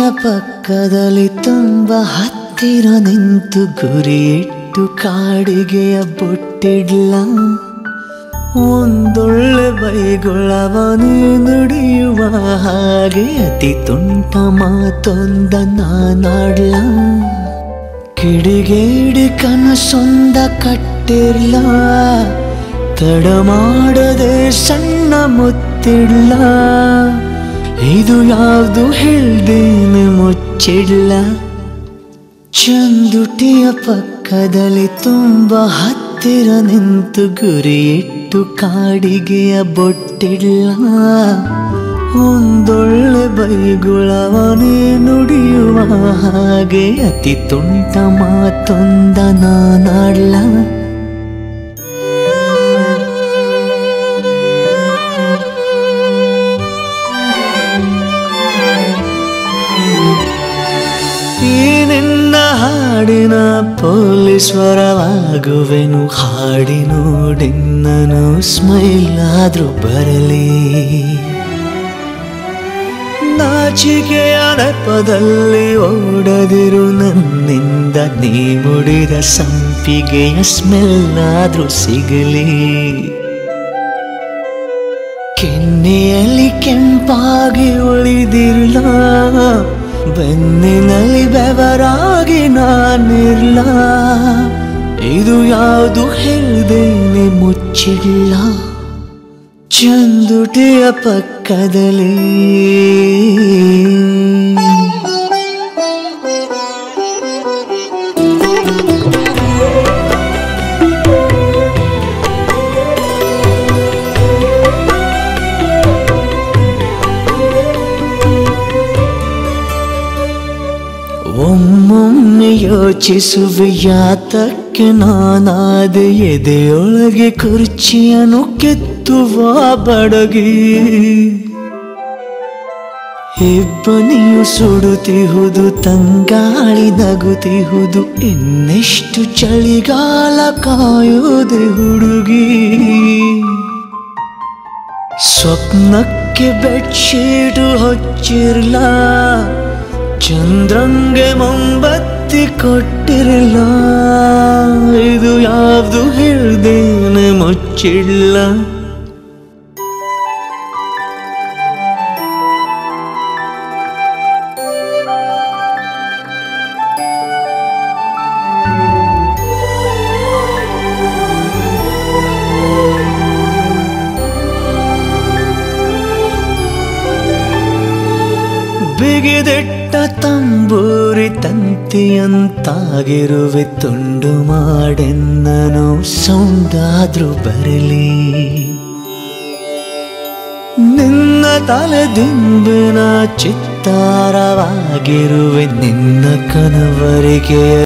ಪಕ್ಕದಲ್ಲಿ ತುಂಬ ಹತ್ತಿರ ನಿಂತು ಗುರಿಯಿಟ್ಟು ಕಾಡಿಗೆಯ ಬೊಟ್ಟಿಡ್ಲ ಒಂದೊಳ್ಳೆ ಬೈಗೊಳವನೇ ನುಡಿಯುವ ಹಾಗೆ ಅತಿ ತುಂಟ ಮಾತೊಂದ ನಾನಾಡ್ಲ ಕಿಡಿಗೇಡಿ ಕನಸೊಂದ ಕಟ್ಟಿರ್ಲ ತಡ ಮಾಡದೆ ಸಣ್ಣ ಮುತ್ತಿಡ್ಲ ಇದು ಯಾವುದು ಹೇಳ್ದೇನೆ ಮುಚ್ಚಿಡ್ಲ ಚಂದುಟಿಯ ಪಕ್ಕದಲ್ಲಿ ತುಂಬ ಹತ್ತಿರ ನಿಂತು ಗುರಿಯಿಟ್ಟು ಕಾಡಿಗೆಯ ಬೊಟ್ಟಿಡ್ಲ ಒಂದೊಳ್ಳೆ ಬೈಗುಳವನೇ ನುಡಿಯುವ ಹಾಗೆ ಅತಿ ತುಂಟ ಮಾತೊಂದ ನಾನಾಡ್ಲ ಈ ನಿನ್ನ ಹಾಡಿನ ಪೊಲೀಸ್ವರವಾಗುವೆನು ಹಾಡಿ ನೋಡಿನ್ನನು ಸ್ಮೈಲ್ ಆದ್ರೂ ಬರಲಿ ನಾಚಿಕೆಯ ನೆಪದಲ್ಲಿ ಓಡದಿರು ನನ್ನಿಂದ ನೀ ಮುಡಿದ ಸಂಪಿಗೆಯ ಸ್ಮೆಲ್ ಆದ್ರೂ ಸಿಗಲಿ ಕೆನ್ನೆಯಲ್ಲಿ ಕೆಂಪಾಗಿ ಉಳಿದಿರ್ಲ ಬೆನ್ನಿನಲ್ಲಿ ಬೆವರಾಗಿ ನಾನಿರ್ಲ ಇದು ಯಾವುದು ಹೇಳ್ದೇನೆ ಮುಚ್ಚಿಲ್ಲ ಚಂದುಟಿಯ ಪಕ್ಕದಲ್ಲಿ ಒಮ್ಮೊಮ್ಮೆ ಯೋಚಿಸುವೆ ಯಾತಕ್ಕೆ ನಾನಾದ ಎದೆಯೊಳಗೆ ಕುರ್ಚಿಯನ್ನು ಕೆತ್ತುವ ಬಡಗಿ ಇಬ್ಬನಿಯು ಸುಡುತ್ತಿಹುದು ತಂಗಾಳಿ ನಗುತ್ತಿಹುದು ಇನ್ನೆಷ್ಟು ಚಳಿಗಾಲ ಕಾಯುವುದೆ ಹುಡುಗಿ ಸ್ವಪ್ನಕ್ಕೆ ಬೆಡ್ಶೀಟು ಹೊಚ್ಚಿರ್ಲ ಚಂದ್ರಂಗೆ ಮೊಂಬತ್ತಿ ಕೊಟ್ಟಿರಲ್ಲ ಇದು ಯಾವ್ದು ಹೇಳ್ದೇನೆ ಮುಚ್ಚಿಲ್ಲ ಬಿಗಿದಿಟ್ಟ ತಂಬೂರಿ ತಂತಿಯಂತಾಗಿರುವೆ ತುಂಡು ಮಾಡೆನ್ನನು ಸೌಂಡಾದ್ರೂ ಬರಲಿ ನಿನ್ನ ತಲೆ ದಿಂಬಿನ ಚಿತ್ತಾರವಾಗಿರುವೆ ನಿನ್ನ ಕನವರಿಗೆ